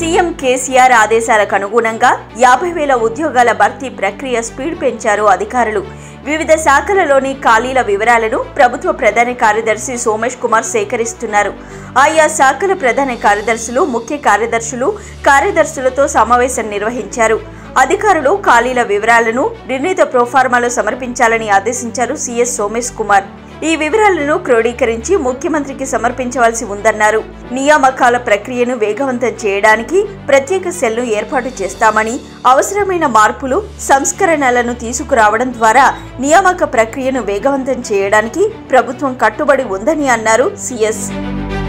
CM KCR ఆదేశాలకు అనుగుణంగా యాభై వేల ఉద్యోగాల భర్తీ ప్రక్రియ స్పీడ్ పెంచారు అధికారులు వివిధ శాఖలలోని ఖాళీల వివరాలను ప్రభుత్వ ప్రధాన కార్యదర్శి సోమేష్ కుమార్ సేకరిస్తున్నారు ఆయా శాఖల ప్రధాన కార్యదర్శులు ముఖ్య కార్యదర్శులు కార్యదర్శులతో సమావేశం నిర్వహించారు అధికారులు ఖాళీల వివరాలను నిర్ణీత ప్రోఫార్మాలో సమర్పించాలని ఆదేశించారు సీఎస్ సోమేష్ కుమార్ ఈ వివరాలను క్రోడీకరించి ముఖ్యమంత్రికి సమర్పించవలసి ఉందన్నారు నియామకాల ప్రక్రియను వేగవంతం చేయడానికి ప్రత్యేక సెల్ను ఏర్పాటు చేస్తామని అవసరమైన మార్పులు సంస్కరణలను తీసుకురావడం ద్వారా నియామక ప్రక్రియను వేగవంతం చేయడానికి ప్రభుత్వం కట్టుబడి ఉందని అన్నారు సీఎస్